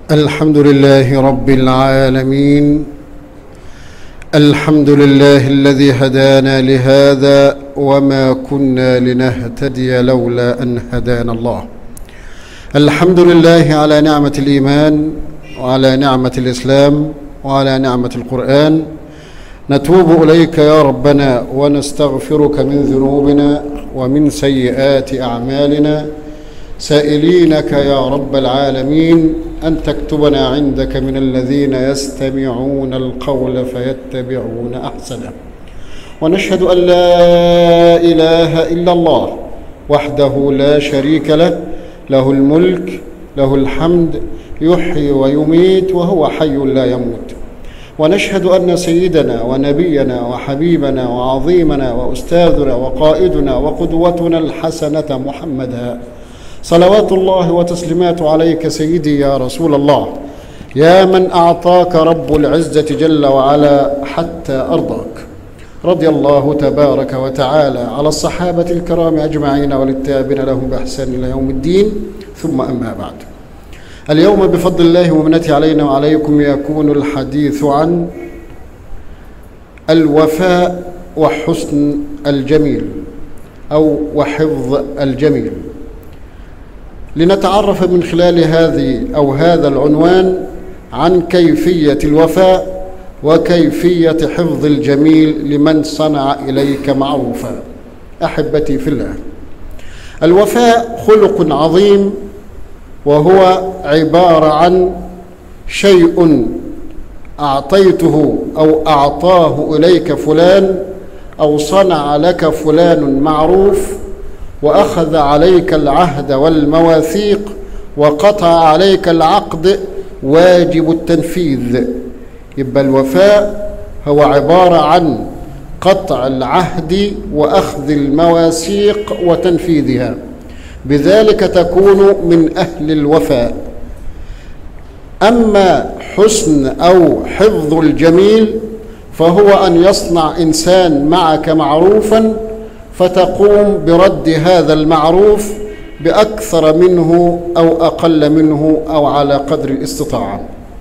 الحمد لله رب العالمين الحمد لله الذي هدانا لهذا وما كنا لنهتدي لولا ان هدانا الله الحمد لله على نعمه الايمان وعلى نعمه الاسلام وعلى نعمه القران نتوب اليك يا ربنا ونستغفرك من ذنوبنا ومن سيئات اعمالنا سائلينك يا رب العالمين ان تكتبنا عندك من الذين يستمعون القول فيتبعون احسنه ونشهد ان لا اله الا الله وحده لا شريك له له الملك له الحمد يحيي ويميت وهو حي لا يموت ونشهد ان سيدنا ونبينا وحبيبنا وعظيمنا واستاذنا وقائدنا وقدوتنا الحسنه محمدا صلوات الله وتسليماته عليك سيدي يا رسول الله يا من اعطاك رب العزه جل وعلا حتى ارضاك رضي الله تبارك وتعالى على الصحابه الكرام اجمعين والتابعين لهم باحسان الى يوم الدين ثم اما بعد اليوم بفضل الله ومنته علينا وعليكم يكون الحديث عن الوفاء وحسن الجميل او وحفظ الجميل لنتعرف من خلال هذه او هذا العنوان عن كيفيه الوفاء وكيفيه حفظ الجميل لمن صنع اليك معروفا احبتي في الله الوفاء خلق عظيم وهو عباره عن شيء اعطيته او اعطاه اليك فلان او صنع لك فلان معروف واخذ عليك العهد والمواثيق وقطع عليك العقد واجب التنفيذ يبقى الوفاء هو عباره عن قطع العهد واخذ المواثيق وتنفيذها بذلك تكون من اهل الوفاء اما حسن او حفظ الجميل فهو ان يصنع انسان معك معروفا فتقوم برد هذا المعروف باكثر منه او اقل منه او على قدر الاستطاعه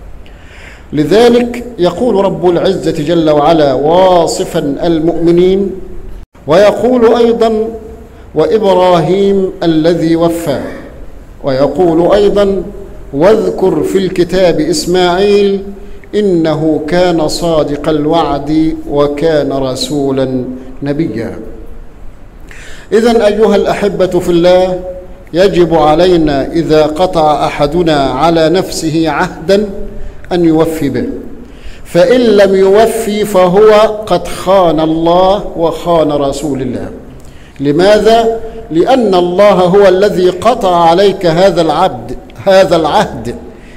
لذلك يقول رب العزه جل وعلا واصفا المؤمنين ويقول ايضا وابراهيم الذي وفى ويقول ايضا واذكر في الكتاب اسماعيل انه كان صادق الوعد وكان رسولا نبيا اذا ايها الاحبه في الله يجب علينا اذا قطع احدنا على نفسه عهدا ان يوفي به فان لم يوفي فهو قد خان الله وخان رسول الله لماذا لان الله هو الذي قطع عليك هذا العبد هذا العهد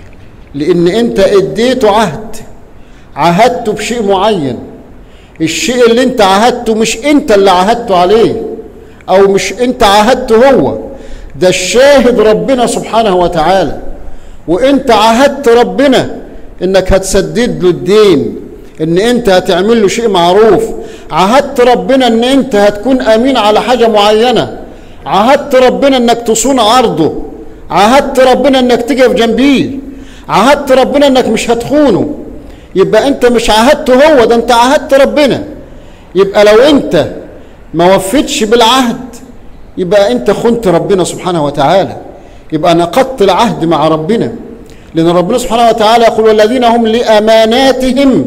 لان انت اديته عهد عهدته بشيء معين الشيء اللي انت عهدته مش انت اللي عهدته عليه او مش انت عهدته هو ده الشاهد ربنا سبحانه وتعالى وانت عهدت ربنا انك هتسدد له الدين ان انت هتعمل له شيء معروف عهدت ربنا ان انت هتكون امين على حاجه معينه عهدت ربنا انك تصون عرضه عهدت ربنا انك تقف جنبيه عهدت ربنا انك مش هتخونه يبقى انت مش عهدته هو ده انت عهدت ربنا يبقى لو انت ما وفيتش بالعهد يبقى انت خنت ربنا سبحانه وتعالى يبقى نقضت العهد مع ربنا لان ربنا سبحانه وتعالى يقول والذين هم لاماناتهم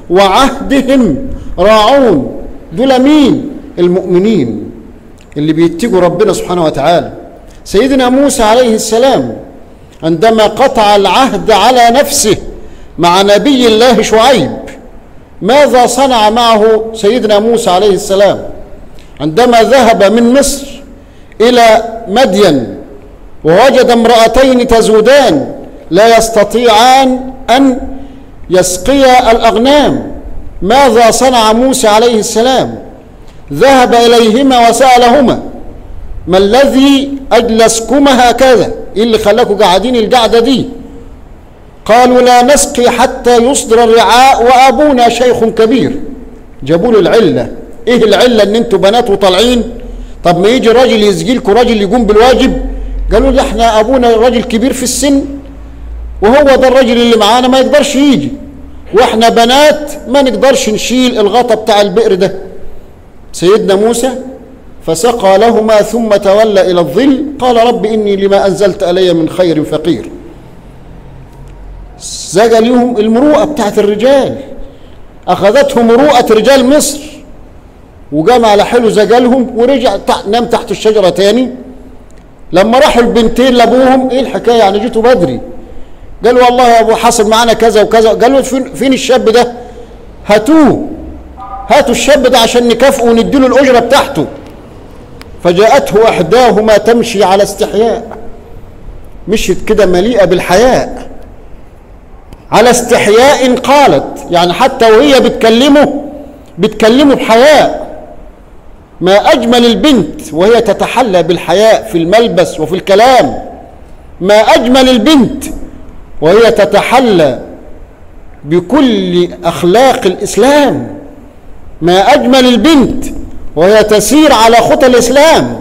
وعهدهم راعون دول مين المؤمنين اللي بيتقوا ربنا سبحانه وتعالى سيدنا موسى عليه السلام عندما قطع العهد على نفسه مع نبي الله شعيب ماذا صنع معه سيدنا موسى عليه السلام عندما ذهب من مصر الى مدين ووجد امراتين تزودان لا يستطيعان ان يسقيا الاغنام ماذا صنع موسى عليه السلام ذهب اليهما وسالهما ما الذي اجلسكما هكذا ايه اللي خلاكم قاعدين القعده دي قالوا لا نسقي حتى يصدر الرعاء وابونا شيخ كبير جابوا له العله ايه العله ان انتوا بنات وطالعين طب ما يجي راجل يسقي لكم راجل يقوم بالواجب قالوا لي احنا ابونا راجل كبير في السن وهو ده الراجل اللي معانا ما يقدرش يجي واحنا بنات ما نقدرش نشيل الغطا بتاع البئر ده سيدنا موسى فسقى لهما ثم تولى الى الظل قال رب اني لما انزلت الي من خير فقير زجى لهم المروءه بتاعت الرجال اخذتهم مروءه رجال مصر وقام على حلو زجلهم ورجع نام تحت الشجره تاني لما راحوا البنتين لابوهم ايه الحكايه يعني جيتوا بدري قالوا والله يا ابو حصل معانا كذا وكذا قالوا فين, فين الشاب ده هاتوه هاتوا الشاب ده عشان نكافئه ونديله الاجره بتاعته فجاءته احداهما تمشي على استحياء مشيت كده مليئه بالحياء على استحياء قالت يعني حتى وهي بتكلمه بتكلمه بحياء ما اجمل البنت وهي تتحلى بالحياء في الملبس وفي الكلام ما اجمل البنت وهي تتحلى بكل اخلاق الاسلام ما اجمل البنت وهي تسير على خطى الاسلام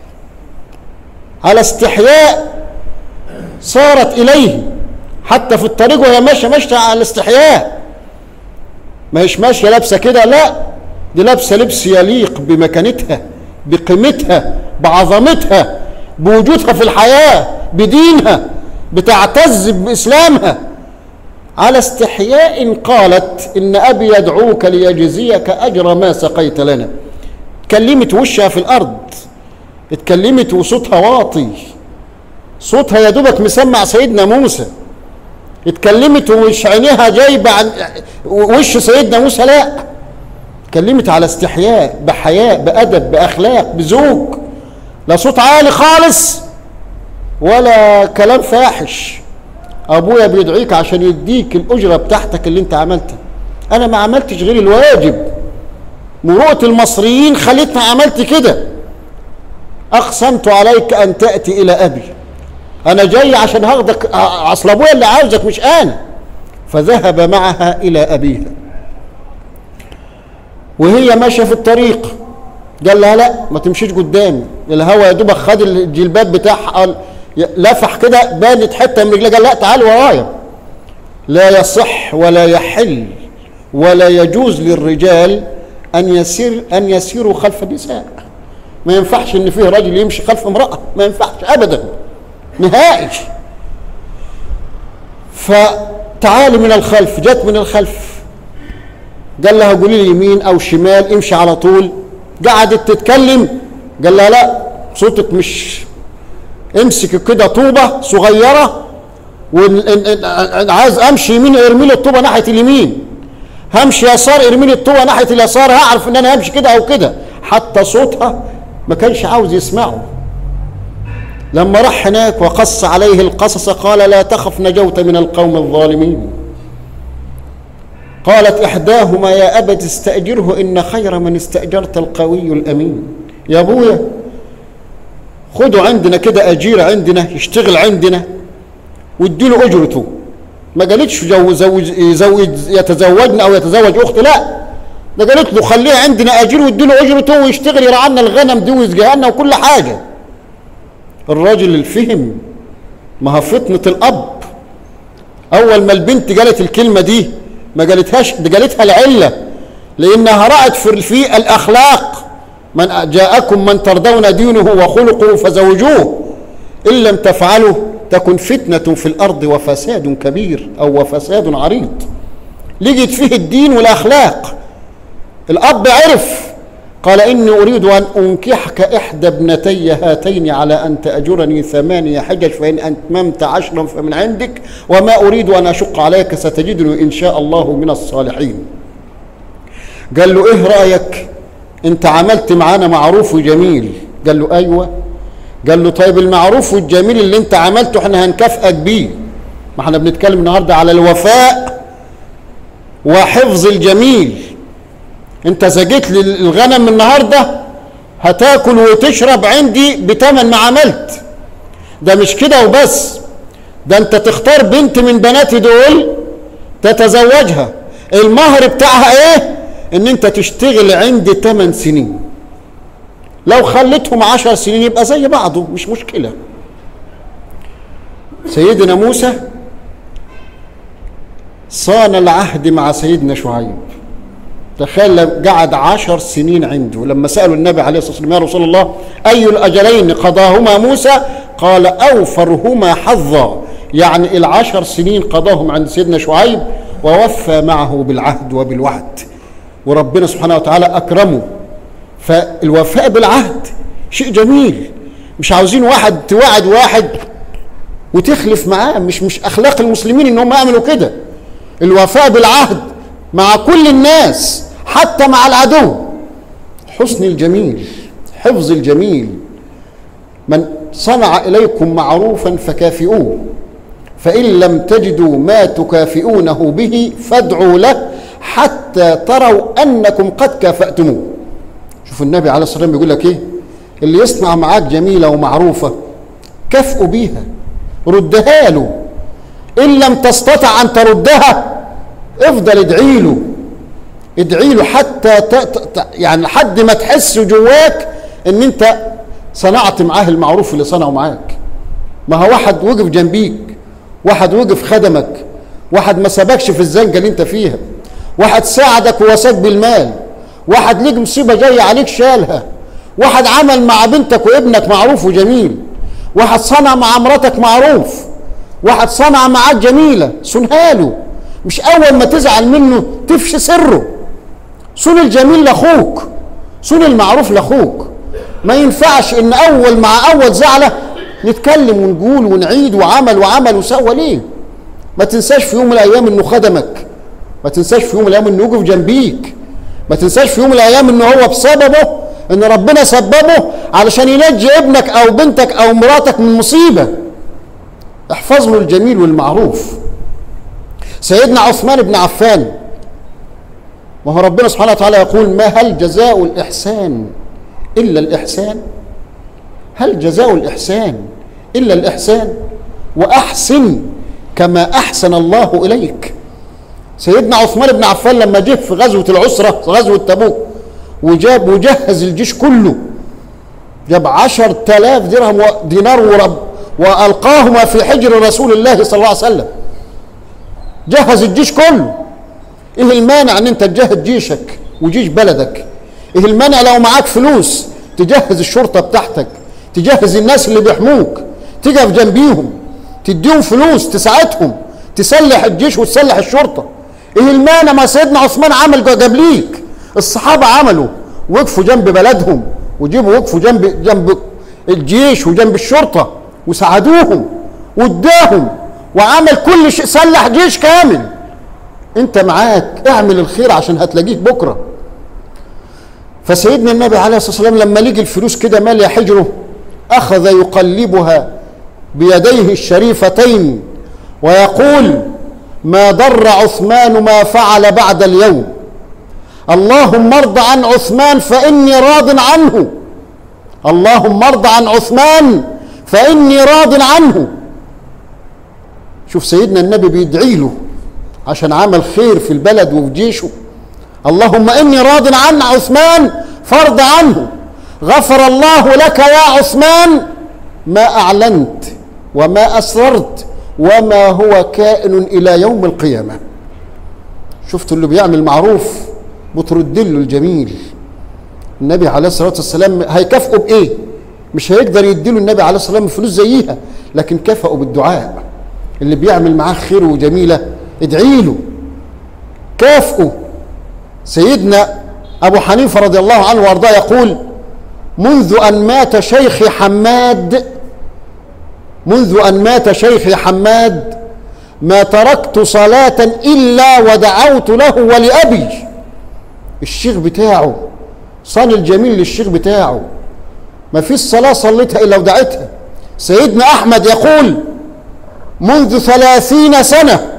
على استحياء صارت اليه حتى في الطريق وهي ماشيه ماشيه على الاستحياء ما هيش ماشيه لابسه كده لا دي لابسه لبس يليق بمكانتها بقيمتها بعظمتها بوجودها في الحياه بدينها بتعتز باسلامها على استحياء قالت ان ابي يدعوك ليجزيك اجر ما سقيت لنا اتكلمت وشها في الارض اتكلمت وصوتها واطي صوتها يا دوبك مسمع سيدنا موسى اتكلمت ومش عينيها جايبه عن وش سيدنا موسى لا اتكلمت على استحياء بحياء بادب باخلاق بذوق لا صوت عالي خالص ولا كلام فاحش ابويا بيدعيك عشان يديك الاجره بتاعتك اللي انت عملتها انا ما عملتش غير الواجب مروءه المصريين خلتني عملت كده اقسمت عليك ان تاتي الى ابي انا جاي عشان هاخدك اصل ابويا اللي عاوزك مش انا فذهب معها الى ابيها وهي ماشيه في الطريق قال لها لا ما تمشيش قدامي الهوا يا دوبك خد الجلباب بتاعها قال لفح كده بانت حته من رجلها قال لا تعال ورايا لا يصح ولا يحل ولا يجوز للرجال ان يسير ان يسيروا خلف النساء ما ينفعش ان فيه رجل يمشي خلف امراه ما ينفعش ابدا نهائي فتعالي من الخلف جت من الخلف قال لها قولي لي يمين او شمال امشي على طول قعدت تتكلم قال لها لا صوتك مش امسك كده طوبه صغيره وعايز امشي يمين ارمي لي الطوبه ناحيه اليمين همشي يسار ارمي لي الطوبه ناحيه اليسار هعرف ان انا همشي كده او كده حتى صوتها ما كانش عاوز يسمعه لما راح هناك وقص عليه القصص قال لا تخف نجوت من القوم الظالمين قالت احداهما يا ابت استاجره ان خير من استاجرت القوي الامين يا ابويا خدوا عندنا كده اجير عندنا يشتغل عندنا واديله اجرته ما قالتش زوج يزوج يتزوجنا او يتزوج اختي لا ده قالت له خليه عندنا اجير واديله اجرته ويشتغل يرعى لنا الغنم دي ويسقيها لنا وكل حاجه الراجل الفهم ما هو فتنه الاب اول ما البنت قالت الكلمه دي ما قالتهاش دي قالتها العله لانها رأت في في الاخلاق من جاءكم من ترضون دينه وخلقه فزوجوه ان لم تفعلوا تكن فتنه في الارض وفساد كبير او وفساد عريض لقيت فيه الدين والاخلاق الاب عرف قال اني اريد ان انكحك احدى ابنتي هاتين على ان تاجرني ثمانيه حجج فان اتممت عشرا فمن عندك وما اريد ان اشق عليك ستجدني ان شاء الله من الصالحين قال له ايه رايك انت عملت معانا معروف وجميل قال له ايوه قال له طيب المعروف والجميل اللي انت عملته احنا هنكافئك بيه ما احنا بنتكلم النهارده على الوفاء وحفظ الجميل انت سجيت لي الغنم النهارده هتاكل وتشرب عندي بتمن ما عملت ده مش كده وبس ده انت تختار بنت من بناتي دول تتزوجها المهر بتاعها ايه ان انت تشتغل عندي 8 سنين لو خليتهم عشر سنين يبقى زي بعضه مش مشكلة سيدنا موسى صان العهد مع سيدنا شعيب تخيل قعد عشر سنين عنده لما سألوا النبي عليه الصلاة والسلام يا رسول الله أي الأجلين قضاهما موسى قال أوفرهما حظا يعني العشر سنين قضاهم عند سيدنا شعيب ووفى معه بالعهد وبالوعد وربنا سبحانه وتعالى أكرمه فالوفاء بالعهد شيء جميل مش عاوزين واحد توعد واحد وتخلف معاه مش مش اخلاق المسلمين ان هم يعملوا كده الوفاء بالعهد مع كل الناس حتى مع العدو حسن الجميل حفظ الجميل من صنع اليكم معروفا فكافئوه فان لم تجدوا ما تكافئونه به فادعوا له حتى تروا انكم قد كافاتموه شوف النبي عليه الصلاه والسلام بيقول لك ايه اللي يصنع معاك جميله ومعروفه كافئوا بيها ردها له ان لم تستطع ان تردها افضل ادعي له ادعي له حتى ت... ت... يعني لحد ما تحس جواك ان انت صنعت معاه المعروف اللي صنعه معاك ما هو واحد وقف جنبيك واحد وقف خدمك واحد ما سبكش في الزنقه اللي انت فيها واحد ساعدك ووصاك بالمال واحد ليك مصيبه جايه عليك شالها واحد عمل مع بنتك وابنك معروف وجميل واحد صنع مع مراتك معروف واحد صنع معاك جميلة صنها له مش أول ما تزعل منه تفشي سره صون الجميل لأخوك صون المعروف لأخوك ما ينفعش إن أول مع أول زعلة نتكلم ونقول ونعيد وعمل وعمل وسوى ليه ما تنساش في يوم من الأيام إنه خدمك ما تنساش في يوم من الأيام إنه يقف جنبيك ما تنساش في يوم من الأيام إنه هو بسببه ان ربنا سببه علشان ينجي ابنك او بنتك او مراتك من مصيبه احفظ له الجميل والمعروف سيدنا عثمان بن عفان وهو ربنا سبحانه وتعالى يقول ما هل جزاء الاحسان الا الاحسان هل جزاء الاحسان الا الاحسان واحسن كما احسن الله اليك سيدنا عثمان بن عفان لما جه في غزوه العسره غزوه تبوك وجاب وجهز الجيش كله جاب عشر تلاف درهم دينار ورب وألقاهما في حجر رسول الله صلى الله عليه وسلم جهز الجيش كله ايه المانع ان انت تجهز جيشك وجيش بلدك ايه المانع لو معاك فلوس تجهز الشرطة بتاعتك تجهز الناس اللي بيحموك تقف جنبيهم تديهم فلوس تساعدهم تسلح الجيش وتسلح الشرطة ايه المانع ما سيدنا عثمان عمل قبليك الصحابة عملوا وقفوا جنب بلدهم وجيبوا وقفوا جنب جنب الجيش وجنب الشرطة وساعدوهم واداهم وعمل كل شيء سلح جيش كامل انت معاك اعمل الخير عشان هتلاقيه بكره فسيدنا النبي عليه الصلاه والسلام لما لقي الفلوس كده ماليه حجره اخذ يقلبها بيديه الشريفتين ويقول ما ضر عثمان ما فعل بعد اليوم اللهم ارض عن عثمان فاني راض عنه اللهم ارض عن عثمان فاني راض عنه شوف سيدنا النبي بيدعي له عشان عمل خير في البلد وفي جيشه اللهم اني راض عن عثمان فارض عنه غفر الله لك يا عثمان ما اعلنت وما اسررت وما هو كائن الى يوم القيامه شفت اللي بيعمل معروف بترد له الجميل النبي عليه الصلاه والسلام هيكافئه بايه مش هيقدر يديله النبي عليه الصلاه والسلام فلوس زيها لكن كافئه بالدعاء اللي بيعمل معاه خير وجميله ادعي له كافئه سيدنا ابو حنيفه رضي الله عنه وارضاه يقول منذ ان مات شيخي حماد منذ ان مات شيخي حماد ما تركت صلاه الا ودعوت له ولابي الشيخ بتاعه صلي الجميل للشيخ بتاعه ما فيش صلاه صليتها الا ودعتها سيدنا احمد يقول منذ ثلاثين سنه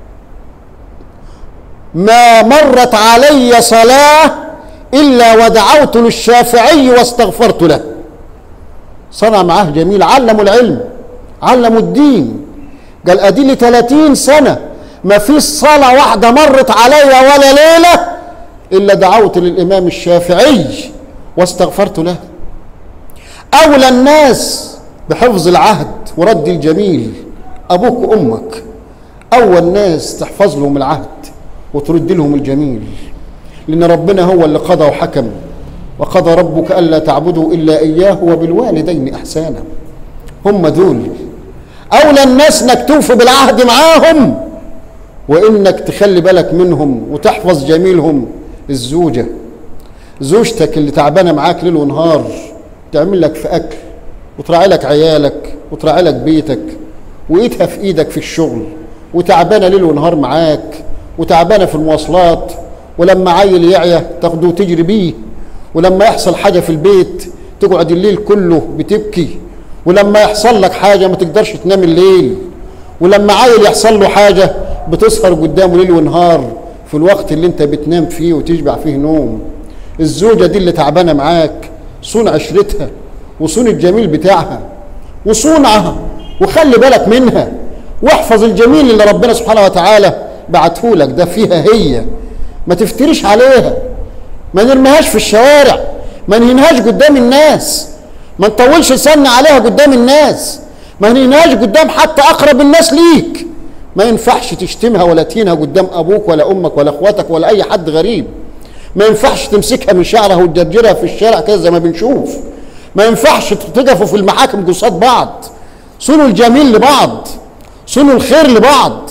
ما مرت علي صلاة إلا ودعوت للشافعي واستغفرت له صنع معاه جميل علموا العلم علموا الدين قال أدي لي 30 سنة ما فيش صلاة واحدة مرت علي ولا ليلة إلا دعوت للإمام الشافعي واستغفرت له أولى الناس بحفظ العهد ورد الجميل أبوك وأمك أول ناس تحفظ لهم العهد وترد لهم الجميل لأن ربنا هو اللي قضى وحكم وقضى ربك ألا تعبدوا إلا إياه وبالوالدين إحسانا هم دول أولى الناس إنك توفي بالعهد معاهم وإنك تخلي بالك منهم وتحفظ جميلهم الزوجة زوجتك اللي تعبانة معاك ليل ونهار تعمل لك في أكل وتراعي لك عيالك وتراعي لك بيتك وإيدها في إيدك في الشغل وتعبانة ليل ونهار معاك وتعبانة في المواصلات ولما عيل يعيا تاخده وتجري بيه ولما يحصل حاجة في البيت تقعد الليل كله بتبكي ولما يحصل لك حاجة ما تقدرش تنام الليل ولما عيل يحصل له حاجة بتسهر قدامه ليل ونهار في الوقت اللي انت بتنام فيه وتشبع فيه نوم الزوجة دي اللي تعبانة معاك صون عشرتها وصون الجميل بتاعها وصونعها وخلي بالك منها واحفظ الجميل اللي ربنا سبحانه وتعالى بعته لك ده فيها هي ما تفتريش عليها ما نرميهاش في الشوارع ما نهينهاش قدام الناس ما نطولش لساننا عليها قدام الناس ما نهينهاش قدام حتى اقرب الناس ليك ما ينفعش تشتمها ولا تهينها قدام ابوك ولا امك ولا اخواتك ولا اي حد غريب ما ينفعش تمسكها من شعرها وتدرجرها في الشارع كده زي ما بنشوف ما ينفعش تقفوا في المحاكم قصاد بعض صنوا الجميل لبعض صنوا الخير لبعض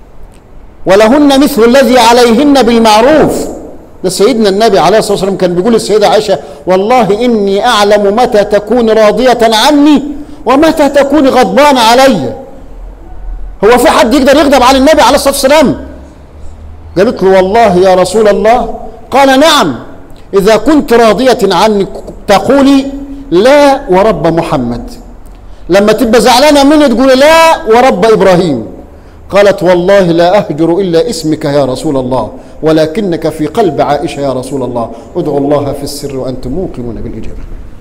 ولهن مثل الذي عليهن بالمعروف ده سيدنا النبي عليه الصلاه والسلام كان بيقول للسيده عائشه والله اني اعلم متى تكون راضيه عني ومتى تكون غضبان علي هو في حد يقدر يغضب على النبي عليه الصلاه والسلام قالت له والله يا رسول الله قال نعم اذا كنت راضيه عني تقولي لا ورب محمد لما تبقى زعلانه مني تقولي لا ورب ابراهيم قالت والله لا اهجر الا اسمك يا رسول الله ولكنك في قلب عائشه يا رسول الله ادعوا الله في السر وانتم موقنون بالاجابه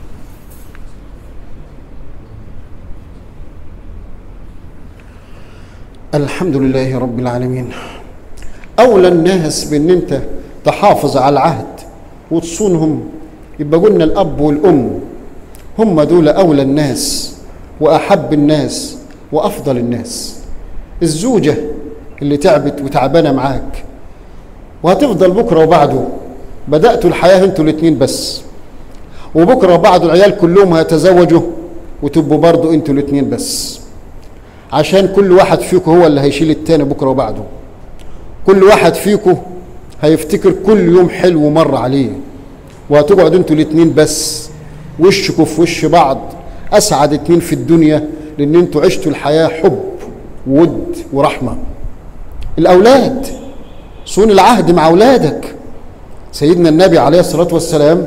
الحمد لله رب العالمين اولى الناس بان انت تحافظ على العهد وتصونهم يبقى قلنا الاب والام هم دول اولى الناس واحب الناس وافضل الناس الزوجه اللي تعبت وتعبانه معاك وهتفضل بكره وبعده بداتوا الحياه انتوا الاثنين بس وبكره وبعده العيال كلهم هيتزوجوا وتبقوا برضه انتوا الاثنين بس عشان كل واحد فيكم هو اللي هيشيل التاني بكره وبعده كل واحد فيكم هيفتكر كل يوم حلو مر عليه وهتقعدوا انتوا الاثنين بس وشكوا في وش بعض اسعد اتنين في الدنيا لان انتوا عشتوا الحياه حب وود ورحمه الاولاد صون العهد مع اولادك سيدنا النبي عليه الصلاه والسلام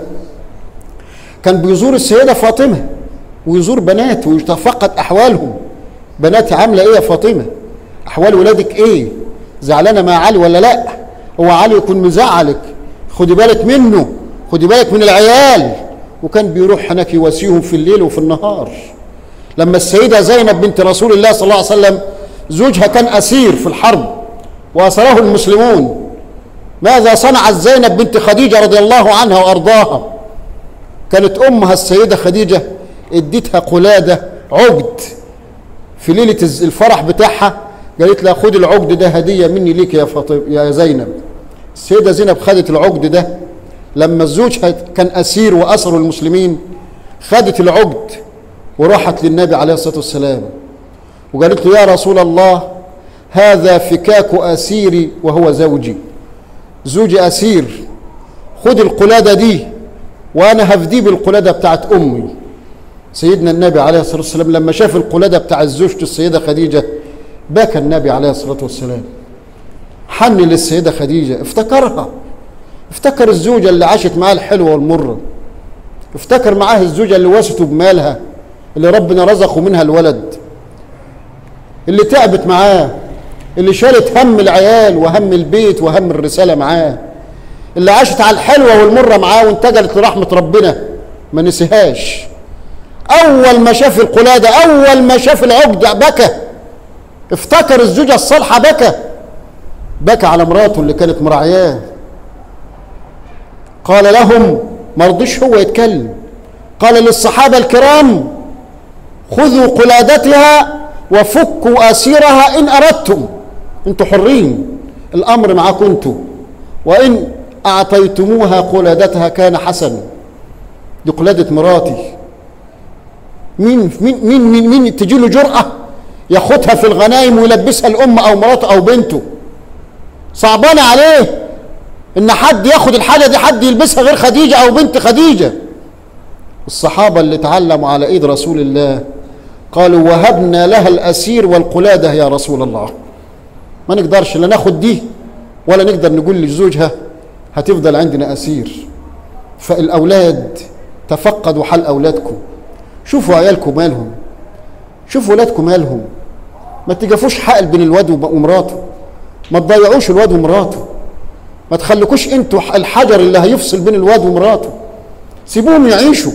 كان بيزور السيده فاطمه ويزور بنات ويتفقد احوالهم بناتي عامله ايه يا فاطمه احوال ولادك ايه زعلانه مع علي ولا لا هو علي يكون مزعلك خدي بالك منه خدي بالك من العيال وكان بيروح هناك يواسيهم في الليل وفي النهار لما السيدة زينب بنت رسول الله صلى الله عليه وسلم زوجها كان أسير في الحرب وأسره المسلمون ماذا صنعت زينب بنت خديجة رضي الله عنها وأرضاها كانت أمها السيدة خديجة اديتها قلادة عقد في ليلة الفرح بتاعها قالت لها خد العقد ده هدية مني ليك يا فاطمة يا زينب السيدة زينب خدت العقد ده لما زوجها كان أسير وأسر المسلمين خدت العقد وراحت للنبي عليه الصلاة والسلام وقالت له يا رسول الله هذا فكاك أسيري وهو زوجي زوجي أسير خد القلادة دي وأنا هفديه بالقلادة بتاعت أمي سيدنا النبي عليه الصلاة والسلام لما شاف القلادة بتاعت زوجته السيدة خديجة بكى النبي عليه الصلاة والسلام حن للسيدة خديجة افتكرها افتكر الزوجة اللي عاشت معاه الحلوة والمرة افتكر معاه الزوجة اللي واسته بمالها اللي ربنا رزقه منها الولد اللي تعبت معاه اللي شالت هم العيال وهم البيت وهم الرسالة معاه اللي عاشت على الحلوة والمرة معاه وانتقلت لرحمة ربنا ما نسيهاش أول ما شاف القلادة أول ما شاف العقد بكى افتكر الزوجة الصالحة بكى بكى على مراته اللي كانت مراعياه قال لهم ما رضيش هو يتكلم قال للصحابة الكرام خذوا قلادتها وفكوا أسيرها إن أردتم انتوا حرين الامر معاكم انتوا وان اعطيتموها قلادتها كان حسن دي قلاده مراتي مين مين مين مين, مين تجي له جرأة ياخدها في الغنايم ويلبسها الأم أو مراته أو بنته صعبان عليه إن حد ياخد الحاجة دي حد يلبسها غير خديجة أو بنت خديجة الصحابة اللي تعلموا على إيد رسول الله قالوا وهبنا لها الأسير والقلادة يا رسول الله ما نقدرش لا ناخد دي ولا نقدر نقول لزوجها هتفضل عندنا أسير فالأولاد تفقدوا حال أولادكم شوفوا عيالكم مالهم شوفوا ولادكم مالهم ما تجفوش حائل بين الواد ومراته ما تضيعوش الواد ومراته ما تخليكوش انتوا الحجر اللي هيفصل بين الواد ومراته سيبوهم يعيشوا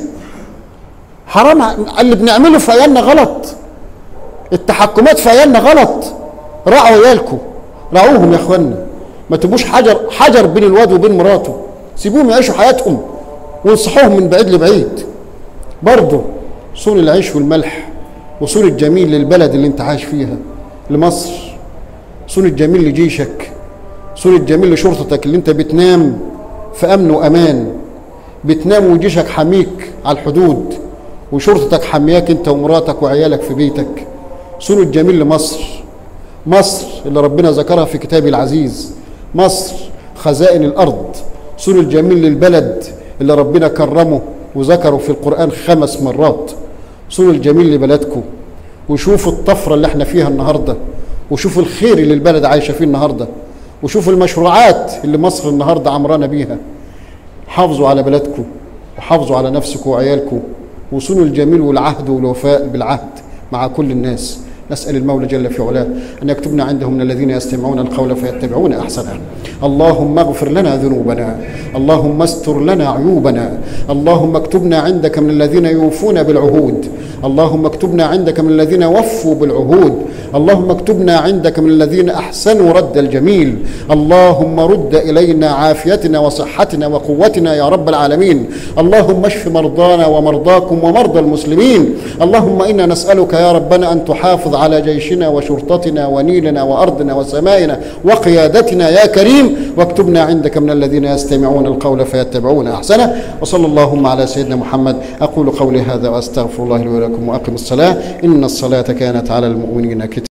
حرام اللي بنعمله في عيالنا غلط التحكمات في عيالنا غلط راعوا عيالكم راعوهم يا اخوانا ما تبقوش حجر حجر بين الواد وبين مراته سيبوهم يعيشوا حياتهم وانصحوهم من بعيد لبعيد برضه صون العيش والملح وصون الجميل للبلد اللي انت عايش فيها لمصر صون الجميل لجيشك صون الجميل لشرطتك اللي انت بتنام في امن وامان بتنام وجيشك حميك على الحدود وشرطتك حمياك انت ومراتك وعيالك في بيتك صون الجميل لمصر مصر اللي ربنا ذكرها في كتابه العزيز مصر خزائن الارض صون الجميل للبلد اللي ربنا كرمه وذكروا في القرآن خمس مرات صوروا الجميل لبلدكم وشوفوا الطفرة اللي احنا فيها النهاردة وشوفوا الخير اللي البلد عايشة فيه النهاردة وشوفوا المشروعات اللي مصر النهاردة عمرانة بيها حافظوا على بلدكم وحافظوا على نفسكم وعيالكم وصونوا الجميل والعهد والوفاء بالعهد مع كل الناس نسأل المولى جل في علاه أن يكتبنا عنده من الذين يستمعون القول فيتبعون أحسنه اللهم اغفر لنا ذنوبنا اللهم استر لنا عيوبنا اللهم اكتبنا عندك من الذين يوفون بالعهود اللهم اكتبنا عندك من الذين وفوا بالعهود اللهم اكتبنا عندك من الذين احسنوا رد الجميل اللهم رد الينا عافيتنا وصحتنا وقوتنا يا رب العالمين اللهم اشف مرضانا ومرضاكم ومرضى المسلمين اللهم انا نسالك يا ربنا ان تحافظ على جيشنا وشرطتنا ونيلنا وارضنا وسمائنا وقيادتنا يا كريم واكتبنا عندك من الذين يستمعون القول فيتبعون احسنه وصلى اللهم على سيدنا محمد اقول قولي هذا واستغفر الله لي ولكم واقم الصلاه ان الصلاه كانت على المؤمنين كتابا